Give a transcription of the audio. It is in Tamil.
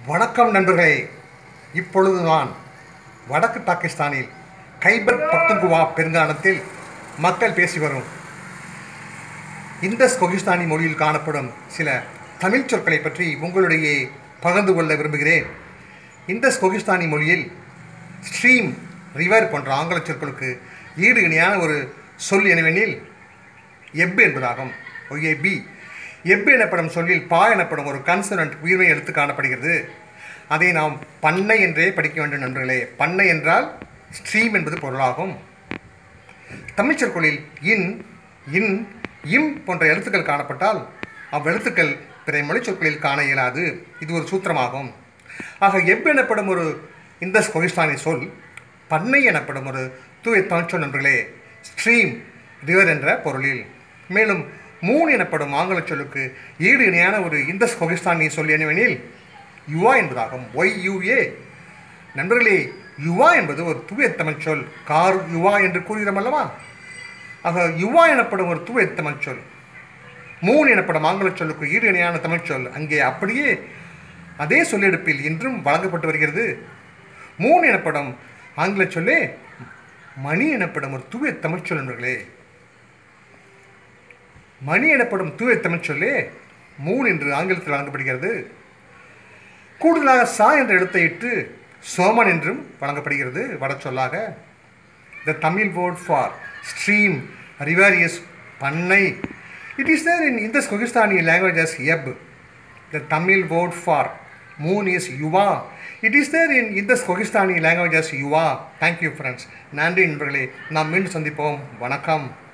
வணக்கம் நண்பர்களே இப்பொழுது நான் வடக்கு பாகிஸ்தானில் கைபர் பக்துங்குவா பெருங்கானத்தில் மக்கள் பேசி வரும் இந்தஸ் கொகிஸ்தானி மொழியில் காணப்படும் சில தமிழ் சொற்களை பற்றி உங்களிடையே பகிர்ந்து கொள்ள விரும்புகிறேன் இந்தஸ் கொகிஸ்தானி மொழியில் ஸ்ட்ரீம் ரிவர் போன்ற ஆங்கில சொற்களுக்கு ஈடு இணையான ஒரு சொல் எனவெனில் எப் என்பதாகும் ஒய்ஏபி எப் எனப்படும் சொல்லில் பா எனப்படும் ஒரு கன்சனன்ட் உயிர்மை எழுத்து காணப்படுகிறது அதை நாம் பண்ணை என்றே படிக்க வேண்டும் நண்பர்களே பண்ணை என்றால் ஸ்ட்ரீம் என்பது பொருளாகும் தமிழ் சொற்களில் இன் இன் இம் போன்ற எழுத்துக்கள் காணப்பட்டால் அவ்வெழுத்துக்கள் பிற மொழி சொற்களில் காண இயலாது இது ஒரு சூத்திரமாகும் ஆக எப் எனப்படும் ஒரு இந்த கொகிஸ்தானி சொல் பண்ணை எனப்படும் ஒரு தூய தமிழ்ச்சொல் நண்பர்களே ஸ்ட்ரீம் ரிவர் என்ற பொருளில் மேலும் மூன் எனப்படும் ஆங்கில சொல்லுக்கு ஈடு இணையான ஒரு இந்த கொகிஸ்தானி சொல் என்னவெனில் யுவா என்பதாகும் ஒய் யுஏ நண்பர்களே யுவா என்பது ஒரு தூய தமிழ் சொல் கார் யுவா என்று கூறுகிறோம் அல்லவா ஆக யுவா எனப்படும் ஒரு தூய தமிழ் சொல் மூன் எனப்படும் ஆங்கில சொல்லுக்கு ஈடு இணையான தமிழ் சொல் அங்கே அப்படியே அதே சொல்லெடுப்பில் இன்றும் வழங்கப்பட்டு வருகிறது மூன் எனப்படும் ஆங்கில சொல்லே மணி எனப்படும் ஒரு தூய தமிழ் சொல் நண்பர்களே மணி எனப்படும் தூய தமிழ் சொல்லே மூன் என்று ஆங்கிலத்தில் வழங்கப்படுகிறது கூடுதலாக சா என்ற எழுத்தை இட்டு சோமன் என்றும் வழங்கப்படுகிறது வட சொல்லாக the Tamil word for stream river is பண்ணை it is there in the Kohistani languages எப் the Tamil word for moon is யுவா it is there in the Kohistani languages யுவா தேங்க்யூ ஃப்ரெண்ட்ஸ் நன்றி நண்பர்களே நாம் மீண்டும் சந்திப்போம் வணக்கம்